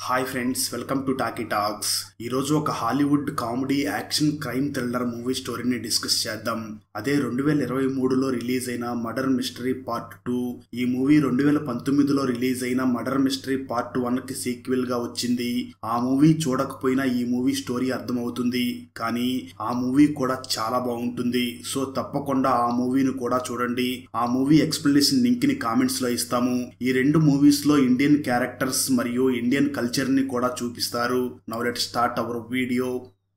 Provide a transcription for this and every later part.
hi friends welcome to Talkie Talks ఈరోజు ఒక Hollywood comedy action crime thriller movie స్టోరీని discuss చేద్దాం అదే రెండు వేల ఇరవై మూడులో రిలీజ్ అయిన మర్డర్ మిస్టరీ పార్ట్ టూ ఈ మూవీ రెండు వేల పంతొమ్మిదిలో రిలీజ్ అయిన మర్డర్ మిస్టరీ పార్ట్ వన్ కి సీక్వెల్ గా వచ్చింది ఆ మూవీ చూడకపోయినా ఈ మూవీ స్టోరీ అర్థమవుతుంది కానీ ఆ మూవీ కూడా చాలా బాగుంటుంది సో తప్పకుండా ఆ మూవీని కూడా చూడండి ఆ మూవీ ఎక్స్ప్లెనేషన్ లింక్ ని కామెంట్స్ లో ఇస్తాము ఈ రెండు మూవీస్ లో ఇండియన్ క్యారెక్టర్స్ మరియు ఇండియన్ కల్చర్ ని కూడా చూపిస్తారు now let start our video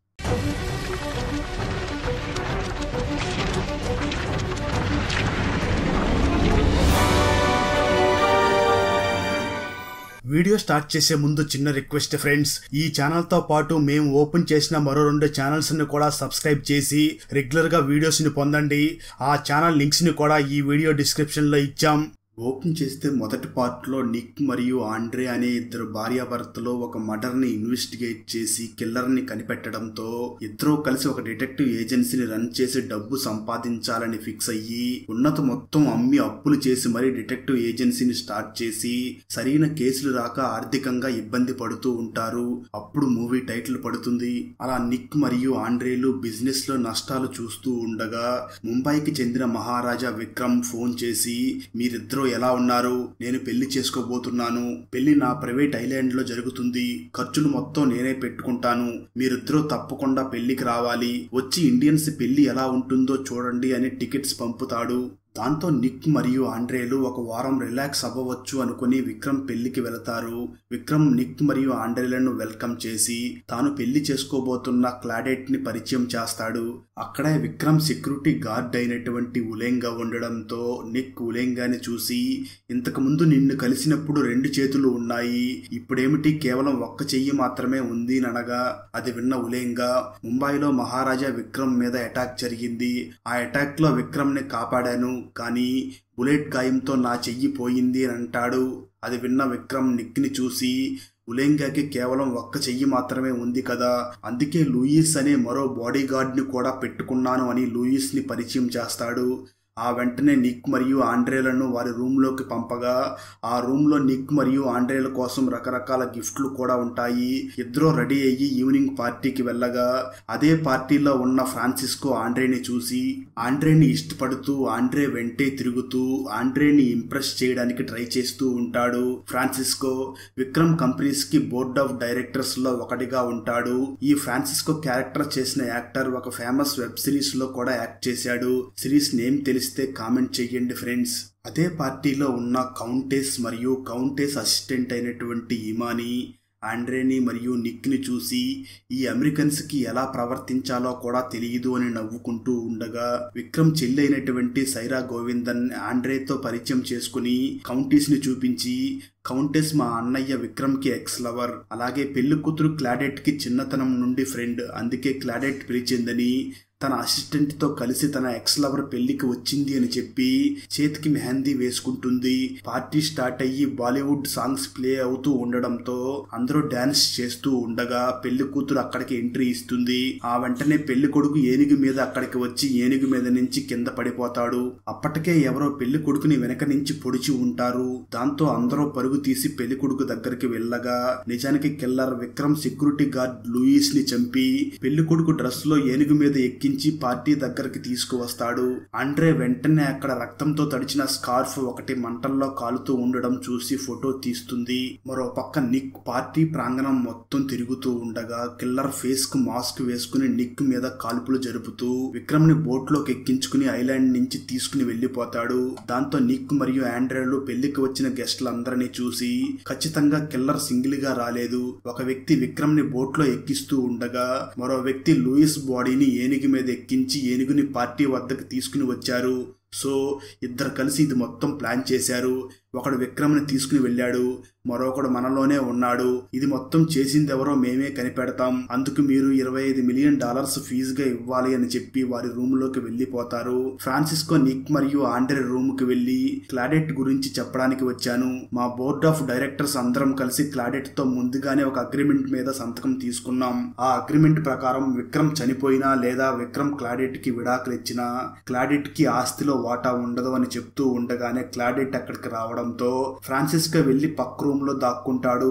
video start చేసే ముందు చిన్న రిక్వెస్ట్ ఫ్రెండ్స్ ఈ ఛానల్ తో పాటు మేము ఓపెన్ చేసిన మరో రెండు ఛానల్స్ ని కూడా సబ్స్క్రైబ్ చేసి రెగ్యులర్ గా వీడియోస్ ని పొందండి ఆ ఛానల్ లింక్స్ ని కూడా ఈ వీడియో డిస్క్రిప్షన్ లో ఇచ్చాం ఓపెన్ చేస్తే మొదటి పార్ట్లో నిక్ మరియు ఆండ్రే అనే ఇద్దరు భార్యాభర్తలు ఒక మర్డర్ ని ఇన్వెస్టిగేట్ చేసి కిల్లర్ ని కనిపెట్టడంతో ఇద్దరూ కలిసి ఒక డిటెక్టివ్ ఏజెన్సీని రన్ చేసి డబ్బు సంపాదించాలని ఫిక్స్ అయ్యి ఉన్నత మొత్తం అమ్మి అప్పులు చేసి మరీ డిటెక్టివ్ ఏజెన్సీని స్టార్ట్ చేసి సరైన కేసులు రాక ఆర్థికంగా ఇబ్బంది పడుతూ ఉంటారు అప్పుడు మూవీ టైటిల్ పడుతుంది అలా నిక్ మరియు ఆండ్రేలు బిజినెస్ లో నష్టాలు చూస్తూ ఉండగా ముంబైకి చెందిన మహారాజా విక్రమ్ ఫోన్ చేసి మీరిద్దరూ ఎలా ఉన్నారు నేను పెళ్లి చేసుకోబోతున్నాను పెళ్లి నా ప్రైవేట్ ఐలాండ్ లో జరుగుతుంది ఖర్చులు మొత్తం నేనే పెట్టుకుంటాను మీరిద్దరూ తప్పకుండా పెళ్లికి రావాలి వచ్చి ఇండియన్స్ పెళ్లి ఎలా ఉంటుందో చూడండి అని టికెట్స్ పంపుతాడు దాంతో నిక్ మరియు ఆండ్రేలు ఒక వారం రిలాక్స్ అవ్వవచ్చు అనుకుని విక్రమ్ పెళ్లికి వెళతారు విక్రమ్ నిక్ మరియు ఆండ్రేలను వెల్కమ్ చేసి తాను పెళ్లి చేసుకోబోతున్న క్లాడెట్ ని పరిచయం చేస్తాడు అక్కడే విక్రమ్ సెక్యూరిటీ గార్డ్ అయినటువంటి ఉలేంగా ఉండడంతో నిక్ ఉలేంగాని చూసి ఇంతకు ముందు నిన్ను కలిసినప్పుడు రెండు చేతులు ఉన్నాయి ఇప్పుడేమిటి కేవలం ఒక్క చెయ్యి మాత్రమే ఉంది అనగా అది విన్న ఉలేంగా ముంబైలో మహారాజా విక్రమ్ మీద అటాక్ జరిగింది ఆ అటాక్ లో విక్రమ్ ని కాపాడాను కానీ బుల్లెట్ గాయంతో నా చెయ్యి పోయింది అని అంటాడు అది విన్న విక్రమ్ నిక్ని చూసి ఉలేంగాకి కేవలం ఒక్క చెయ్యి మాత్రమే ఉంది కదా అందుకే లూయిస్ అనే మరో బాడీ ని కూడా పెట్టుకున్నాను అని లూయిస్ ని పరిచయం చేస్తాడు ఆ వెంటనే నిక్ మరియు ఆండ్రేలను వారి రూమ్లోకి పంపగా ఆ రూమ్లో నిక్ మరియు ఆండ్రేల కోసం రకరకాల గిఫ్ట్లు కూడా ఉంటాయి ఇద్దరూ రెడీ అయ్యి ఈవినింగ్ పార్టీకి వెళ్ళగా అదే పార్టీలో ఉన్న ఫ్రాన్సిస్కో ఆండ్రేని చూసి ఆండ్రేని ఇష్టపడుతూ ఆండ్రే వెంటే తిరుగుతూ ఆండ్రేని ఇంప్రెస్ చేయడానికి ట్రై చేస్తూ ఉంటాడు ఫ్రాన్సిస్కో విక్రమ్ కంపెనీస్ కి బోర్డ్ ఆఫ్ డైరెక్టర్స్ లో ఒకటిగా ఉంటాడు ఈ ఫ్రాన్సిస్కో క్యారెక్టర్ చేసిన యాక్టర్ ఒక ఫేమస్ వెబ్ సిరీస్ లో కూడా యాక్ట్ చేశాడు సిరీస్ నేమ్ తెలిసి తెలిస్తే కామెంట్ చెయ్యండి ఫ్రెండ్స్ అదే పార్టీలో ఉన్న కౌంటెస్ మరియు కౌంటెస్ అసిస్టెంట్ అయినటువంటి ఇమాని ఆండ్రేని మరియు నిక్ని చూసి ఈ అమెరికన్స్ కి ఎలా ప్రవర్తించాలో కూడా తెలియదు అని నవ్వుకుంటూ ఉండగా విక్రమ్ చెల్లి అయినటువంటి సైరా గోవిందన్ ఆండ్రేతో పరిచయం చేసుకుని కౌంటీస్ ని చూపించి కౌంటెస్ మా అన్నయ్య విక్రమ్ కి ఎక్స్ లవర్ అలాగే పెళ్లి కూతురు క్లాడెట్ కి చిన్నతనం నుండి ఫ్రెండ్ అందుకే క్లాడెట్ పిలిచిందని తన అసిస్టెంట్ తో కలిసి తన ఎక్స్ లవర్ పెళ్లికి వచ్చింది అని చెప్పి చేతికి మెహందీ వేసుకుంటుంది పార్టీ స్టార్ట్ అయ్యి బాలీవుడ్ సాంగ్స్ ప్లే అవుతూ ఉండడంతో అందరూ డాన్స్ చేస్తూ ఉండగా పెళ్లి కూతురు అక్కడికి ఎంట్రీ ఇస్తుంది ఆ వెంటనే పెళ్లి కొడుకు ఏనుగు మీద అక్కడికి వచ్చి ఏనుగు మీద నుంచి కింద పడిపోతాడు అప్పటికే ఎవరో పెళ్లి కొడుకుని వెనక నుంచి పొడిచి ఉంటారు దాంతో అందరూ పరుగు తీసి పెళ్లి కొడుకు దగ్గరికి వెళ్ళగా నిజానికి killer Vikram security guard Louis ని చంపి పెళ్లి కొడుకు డ్రెస్ లో ఏనుగు మీద ఎక్కి ఎక్కించి పార్టీ దగ్గరికి తీసుకువస్తాడు ఆండ్రే వెంటనే అక్కడ రక్తంతో తడిచిన స్కార్ఫ్ ఒకటి మంటల్లో కాలుతూ ఉండడం చూసి ఫోటో తీస్తుంది మరో పక్క నిక్ పార్టీ ప్రాంగణం మొత్తం తిరుగుతూ ఉండగా కిల్లర్ ఫేస్ కు మాస్క్ వేసుకుని నిక్ మీద కాల్పులు జరుపుతూ విక్రమ్ ని బోట్ లోకి ఎక్కించుకుని ఐలాండ్ నుంచి తీసుకుని వెళ్లిపోతాడు దాంతో నిక్ మరియు ఆండ్రేలు పెళ్లికి వచ్చిన గెస్టులందరినీ చూసి ఖచ్చితంగా కిల్లర్ సింగిల్ గా రాలేదు ఒక వ్యక్తి విక్రమ్ ని బోట్ లో ఎక్కిస్తూ ఉండగా మరో వ్యక్తి లూయిస్ బాడీని ఏనుగు మీద ఎక్కించి ఏనుగుని పార్టీ వద్దకు తీసుకుని వచ్చారు సో ఇద్దరు కలిసి ఇది మొత్తం ప్లాన్ చేశారు ఒకడు విక్రమ్ని తీసుకుని వెళ్ళాడు మరొకడు మనలోనే ఉన్నాడు ఇది మొత్తం చేసింది ఎవరో మేమే కనిపెడతాం అందుకు మీరు ఇరవై ఐదు మిలియన్ డాలర్స్ ఫీజుగా ఇవ్వాలి అని చెప్పి వారి రూమ్ లోకి వెళ్లిపోతారు ఫ్రాన్సిస్కో నిక్ మరియు ఆండ్రే రూమ్ కి వెళ్లి క్లాడెట్ గురించి చెప్పడానికి వచ్చాను మా బోర్డ్ ఆఫ్ డైరెక్టర్స్ అందరం కలిసి క్లాడెట్ తో ముందుగానే ఒక అగ్రిమెంట్ మీద సంతకం తీసుకున్నాం ఆ అగ్రిమెంట్ ప్రకారం విక్రమ్ చనిపోయినా లేదా విక్రమ్ క్లాడెట్ కి విడాకులు ఇచ్చినా క్లాడెట్ కి ఆస్తిలో వాటా ఉండదు అని చెప్తూ ఉండగానే క్లాడెట్ అక్కడికి రావడంతో ఫ్రాన్సిస్కో వెళ్లి పక్క రూమ్ లో దాక్కుంటాడు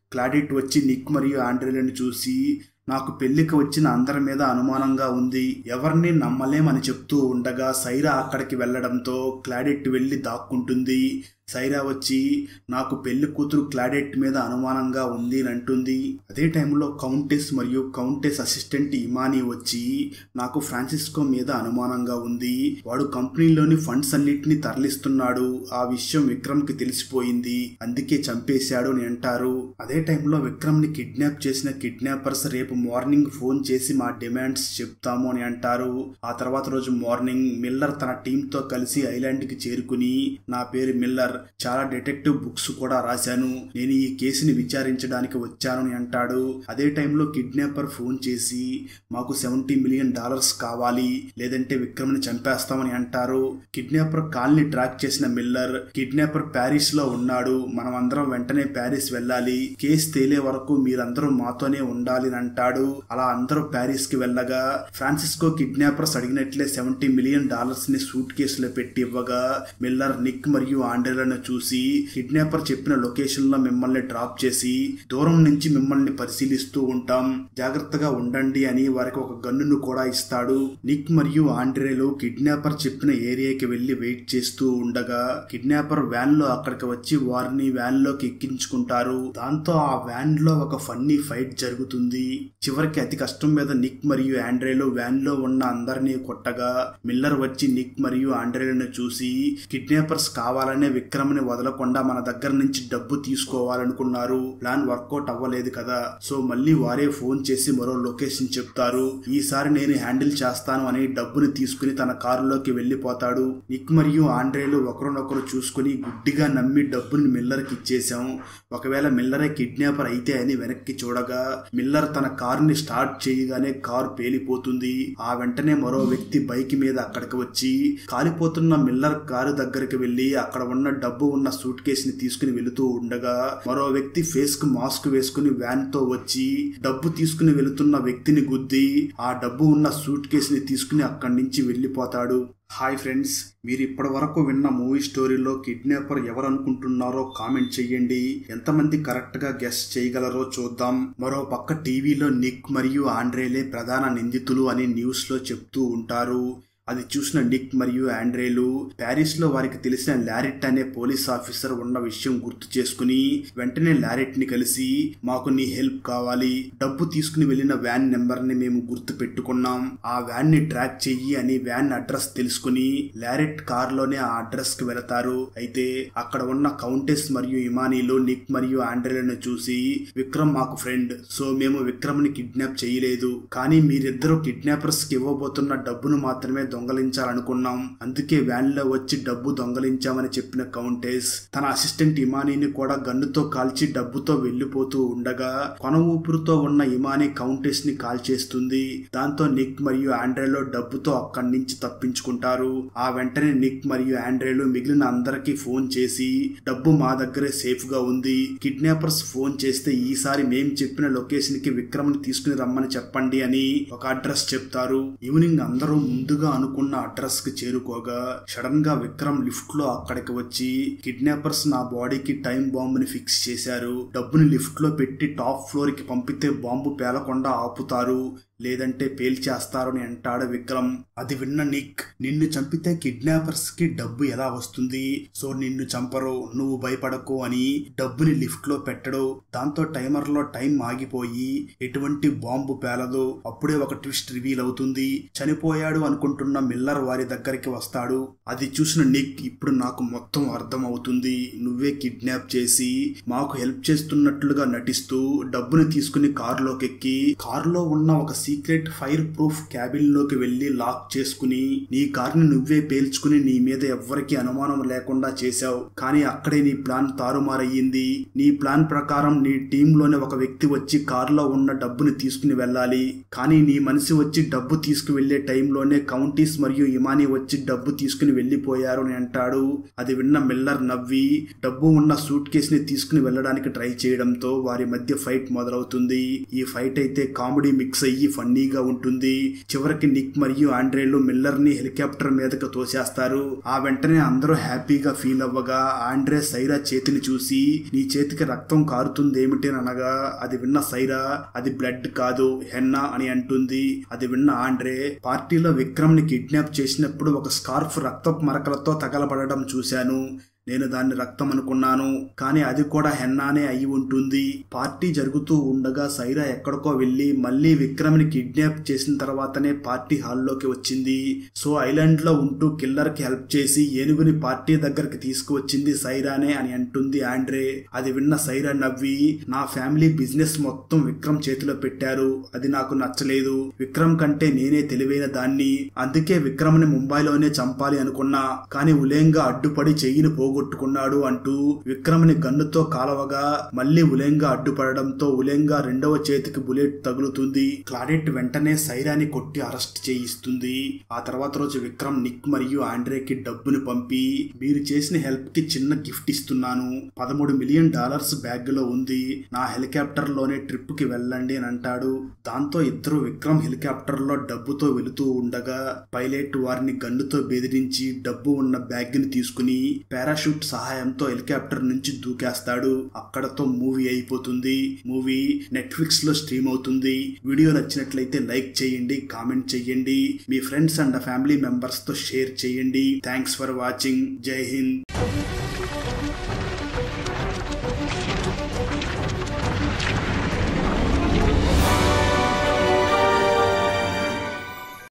క్లాడిట్ వచ్చి నిక్ మరియు ఆండ్రేలను చూసి నాకు పెళ్లికి వచ్చిన అందరి మీద అనుమానంగా ఉంది ఎవరిని నమ్మలేమని చెప్తూ ఉండగా సైరా అక్కడికి వెళ్లడంతో క్లాడెట్ వెళ్లి దాక్కుంటుంది సైరా వచ్చి నాకు పెళ్లి కూతురు క్లాడెట్ మీద అనుమానంగా ఉంది అని అంటుంది అదే టైంలో కౌంటెస్ మరియు కౌంటెస్ అసిస్టెంట్ ఇమానీ వచ్చి నాకు ఫ్రాన్సిస్కో మీద అనుమానంగా ఉంది వాడు కంపెనీలోని ఫండ్స్ అన్నిటిని తరలిస్తున్నాడు ఆ విషయం విక్రమ్ కి తెలిసిపోయింది అందుకే చంపేశాడు అని అంటారు అదే టైంలో విక్రమ్ ని కిడ్నాప్ చేసిన కిడ్నాపర్స్ రేపు మార్నింగ్ ఫోన్ చేసి మా డిమాండ్స్ చెప్తాము అని అంటారు ఆ తర్వాత రోజు మార్నింగ్ మిల్లర్ తన టీమ్ తో కలిసి ఐలాండ్ కి చేరుకుని నా పేరు మిల్లర్ చాలా డిటెక్టివ్ బుక్స్ కూడా రాశాను నేను ఈ కేసుని విచారించడానికి వచ్చాను అని అంటాడు అదే టైంలో కిడ్నాపర్ ఫోన్ చేసి మాకు సెవెంటీ మిలియన్ డాలర్స్ కావాలి లేదంటే విక్రమ్ని చంపేస్తామని అంటారు కిడ్నాపర్ కాల్ ని ట్రాక్ చేసిన మిల్లర్ కిడ్నాపర్ ప్యారిస్ లో ఉన్నాడు మనం అందరం వెంటనే ప్యారిస్ వెళ్ళాలి కేసు తేలే వరకు మీరందరూ మాతోనే ఉండాలి అని అంటాడు అలా అందరూ ప్యారిస్ కి వెళ్ళగా ఫ్రాన్సిస్కో కిడ్నాపర్స్ అడిగినట్లే సెవెంటీ మిలియన్ డాలర్స్ ని సూట్ కేసులో పెట్టి ఇవ్వగా మిల్లర్ నిక్ మరియు ఆండ్రేలను చూసి కిడ్నాపర్ చెప్పిన లొకేషన్ లో మిమ్మల్ని డ్రాప్ చేసి దూరం నుంచి మిమ్మల్ని పరిశీలిస్తూ ఉంటాం జాగ్రత్తగా ఉండండి అని వారికి ఒక గన్నును కూడా ఇస్తాడు నిక్ మరియు ఆండ్రేలు కిడ్నాపర్ చెప్పిన ఏరియాకి వెళ్లి వెయిట్ చేస్తూ ఉండగా కిడ్నాపర్ వ్యాన్ లో అక్కడికి వచ్చి వారిని వ్యాన్ లోకి ఎక్కించుకుంటారు దాంతో ఆ వ్యాన్ లో ఒక ఫన్నీ ఫైట్ జరుగుతుంది చివరికి అతి కష్టం మీద నిక్ మరియు ఆండ్రేలు వ్యాన్ లో ఉన్న అందరినీ కొట్టగా మిల్లర్ వచ్చి నిక్ మరియు ఆండ్రేలను చూసి కిడ్నాపర్స్ కావాలనే విక్రమ్ని వదలకుండా మన దగ్గర నుంచి డబ్బు తీసుకోవాలనుకున్నారు ప్లాన్ వర్కౌట్ అవ్వలేదు కదా సో మళ్ళీ వారే ఫోన్ చేసి మరో లొకేషన్ చెప్తారు ఈసారి నేను హ్యాండిల్ చేస్తాను అని డబ్బుని తీసుకుని తన కారులోకి వెళ్లిపోతాడు నిక్ మరియు ఆండ్రేలు ఒకరినొకరు చూసుకుని గుడ్డిగా నమ్మి డబ్బుని మిల్లర్కి ఇచ్చేశాం ఒకవేళ మిల్లరే కిడ్నాపర్ అయితే అని వెనక్కి చూడగా మిల్లర్ తన కారుని స్టార్ట్ చేయగానే కారు పేలిపోతుంది ఆ వెంటనే మరో వ్యక్తి బైక్ మీద అక్కడికి వచ్చి కాలిపోతున్న మిల్లర్ కారు దగ్గరికి వెళ్లి అక్కడ ఉన్న డబ్బు ఉన్న సూట్ కేస్ ని తీసుకుని వెళుతూ ఉండగా మరో వ్యక్తి ఫేస్ కు మాస్క్ వేసుకుని వ్యాన్ తో వచ్చి డబ్బు తీసుకుని వెళుతున్న వ్యక్తిని గుద్ది ఆ డబ్బు ఉన్న సూట్ కేస్ ని తీసుకుని అక్కడి నుంచి వెళ్లిపోతాడు హాయ్ ఫ్రెండ్స్ మీరు ఇప్పటి వరకు విన్న మూవీ స్టోరీలో కిడ్నాపర్ ఎవరు అనుకుంటున్నారో కామెంట్ చెయ్యండి ఎంతమంది కరెక్ట్ గా గెస్ చేయగలరో చూద్దాం మరో పక్క టీవీలో నిక్ మరియు ఆండ్రేలే ప్రధాన నిందితులు అని న్యూస్ లో చెప్తూ ఉంటారు అది చూసిన నిక్ మరియు ఆండ్రేలు ప్యారిస్ లో వారికి తెలిసిన లారెట్ అనే పోలీస్ ఆఫీసర్ ఉన్న విషయం గుర్తు చేసుకుని వెంటనే లారెట్ ని కలిసి మాకు నీ హెల్ప్ కావాలి డబ్బు తీసుకుని వెళ్లిన వ్యాన్ నెంబర్ ని మేము గుర్తు పెట్టుకున్నాం ఆ వ్యాన్ ని ట్రాక్ చెయ్యి అని వ్యాన్ అడ్రస్ తెలుసుకుని లారెట్ కార్ లోనే ఆ అడ్రస్ కి వెళతారు అయితే అక్కడ ఉన్న కౌంటెస్ మరియు ఇమానీలు నిక్ మరియు ఆండ్రేలను చూసి విక్రమ్ మాకు ఫ్రెండ్ సో మేము విక్రమ్ ని కిడ్నాప్ చేయలేదు కానీ మీరిద్దరూ కిడ్నాపర్స్ కి ఇవ్వబోతున్న డబ్బును మాత్రమే దొంగలించాలనుకున్నాం అందుకే వ్యాన్ లో వచ్చి డబ్బు దొంగలించామని చెప్పిన కౌంటెస్ తన అసిస్టెంట్ ఇమానీని కూడా గన్నుతో కాల్చి డబ్బుతో వెళ్లిపోతూ ఉండగా కొన ఊపిరితో ఉన్న ఇమానీ కౌంటెస్ ని కాల్ చేస్తుంది దాంతో నిక్ మరియు ఆండ్రేలో డబ్బుతో అక్కడి నుంచి తప్పించుకుంటారు ఆ వెంటనే నిక్ మరియు ఆండ్రేలు మిగిలిన అందరికీ ఫోన్ చేసి డబ్బు మా దగ్గరే సేఫ్ గా ఉంది కిడ్నాపర్స్ ఫోన్ చేస్తే ఈసారి మేం చెప్పిన లొకేషన్ కి విక్రమ్ ని తీసుకుని రమ్మని చెప్పండి అని ఒక అడ్రస్ చెప్తారు ఈవినింగ్ అందరూ ముందుగా అనుకున్న అడ్రస్ కి చేరుకోగా సడన్ గా విక్రమ్ లిఫ్ట్ లో అక్కడికి వచ్చి కిడ్నాపర్స్ నా బాడీకి టైం బాంబుని ఫిక్స్ చేశారు డబ్బుని లిఫ్ట్ లో పెట్టి టాప్ ఫ్లోర్ కి పంపితే బాంబు పేలకుండా ఆపుతారు లేదంటే పేల్చేస్తారని అంటాడు విక్రమ్ అది విన్న నిక్ నిన్ను చంపితే కిడ్నాపర్స్ కి డబ్బు ఎలా వస్తుంది సో నిన్ను చంపరు నువ్వు భయపడకు అని డబ్బుని లిఫ్ట్ లో పెట్టడు దాంతో టైమర్ లో టైం ఆగిపోయి ఎటువంటి బాంబు పేలదు అప్పుడే ఒక ట్విస్ట్ రివీల్ అవుతుంది చనిపోయాడు అనుకుంటున్న మిల్లర్ వారి దగ్గరికి వస్తాడు అది చూసిన నిక్ ఇప్పుడు నాకు మొత్తం అర్థం అవుతుంది నువ్వే కిడ్నాప్ చేసి మాకు హెల్ప్ చేస్తున్నట్లుగా నటిస్తూ డబ్బుని తీసుకుని కారులోకి ఎక్కి కారులో ఉన్న ఒక సీక్రెట్ ఫైర్ ప్రూఫ్ క్యాబిన్ లోకి వెళ్లి లాక్ చేసుకుని నీ కార్ని నువ్వే పేల్చుకుని నీ మీద ఎవ్వరికి అనుమానం లేకుండా చేశావు కానీ అక్కడే నీ ప్లాన్ తారుమారయ్యింది నీ ప్లాన్ ప్రకారం నీ టీంలోనే ఒక వ్యక్తి వచ్చి కారులో ఉన్న డబ్బుని తీసుకుని వెళ్ళాలి కానీ నీ మనిషి వచ్చి డబ్బు తీసుకువెళ్లే టైంలోనే కౌంటీస్ మరియు ఇమాని వచ్చి డబ్బు తీసుకుని వెళ్లిపోయారు అని అంటాడు అది విన్న మిల్లర్ నవ్వి డబ్బు ఉన్న సూట్ కేస్ ని తీసుకుని వెళ్ళడానికి ట్రై చేయడంతో వారి మధ్య ఫైట్ మొదలవుతుంది ఈ ఫైట్ అయితే కామెడీ మిక్స్ అయ్యి ఫన్నీగా ఉంటుంది చివరికి నిక్ మరియు ఆండ్రేలు మిల్లర్ ని హెలికాప్టర్ మీదకు తోసేస్తారు ఆ వెంటనే అందరూ హ్యాపీగా ఫీల్ అవ్వగా ఆండ్రే సైరా చేతిని చూసి నీ చేతికి రక్తం కారుతుందేమిటి అని అనగా అది విన్న సైరా అది బ్లడ్ కాదు హెన్నా అని అంటుంది అది విన్న ఆండ్రే పార్టీలో విక్రమ్ ని కిడ్నాప్ చేసినప్పుడు ఒక స్కార్ఫ్ రక్తపు మరకలతో తగలబడడం చూశాను నేను దాన్ని రక్తం అనుకున్నాను కానీ అది కూడా హెన్నానే అయి ఉంటుంది పార్టీ జరుగుతూ ఉండగా సైరా ఎక్కడికో వెళ్లి మళ్ళీ విక్రమ్ని కిడ్నాప్ చేసిన తర్వాతనే పార్టీ హాల్లోకి వచ్చింది సో ఐలాండ్ లో ఉంటూ కిల్లర్ కి హెల్ప్ చేసి ఏనుగుని పార్టీ దగ్గరికి తీసుకువచ్చింది సైరానే అని అంటుంది ఆండ్రే అది విన్న సైరా నవ్వి నా ఫ్యామిలీ బిజినెస్ మొత్తం విక్రమ్ చేతిలో పెట్టారు అది నాకు నచ్చలేదు విక్రమ్ కంటే నేనే తెలివైన దాన్ని అందుకే విక్రమ్ని ముంబైలోనే చంపాలి అనుకున్నా కానీ ఉలేంగా అడ్డుపడి చెయ్యిని పోగొట్టుకున్నాడు అంటూ విక్రమ్ని గన్నుతో కాలవగా మళ్ళీ ఉలేంగా అడ్డుపడడంతో ఉలేంగా రెండవ చేతికి బుల్లెట్ తగులుతుంది క్లాడెట్ వెంటనే సైరాని కొట్టి అరెస్ట్ చేయిస్తుంది ఆ తర్వాత రోజు విక్రమ్ నిక్ మరియు ఆండ్రేకి డబ్బును పంపి మీరు చేసిన హెల్ప్ కి చిన్న గిఫ్ట్ ఇస్తున్నాను పదమూడు మిలియన్ డాలర్స్ బ్యాగ్ లో ఉంది నా హెలికాప్టర్ లోనే ట్రిప్ కి వెళ్ళండి అని అంటాడు దాంతో ఇద్దరు విక్రమ్ హెలికాప్టర్ లో డబ్బుతో వెళుతూ ఉండగా పైలట్ వారిని గన్నుతో బెదిరించి డబ్బు ఉన్న బ్యాగ్ ని తీసుకుని పారాషూట్ సహాయంతో హెలికాప్టర్ నుంచి దూకేస్తాడు అక్కడతో మూవీ అయిపోతుంది మూవీ నెట్ఫ్లిక్స్ లో స్ట్రీమ్ అవుతుంది వీడియో నచ్చినట్లయితే లైక్ చేయండి కామెంట్ చేయండి మీ ఫ్రెండ్స్ అండ్ ఫ్యామిలీ మెంబర్స్ తో షేర్ చేయండి థ్యాంక్స్ ఫర్ వాచింగ్ జై హింద్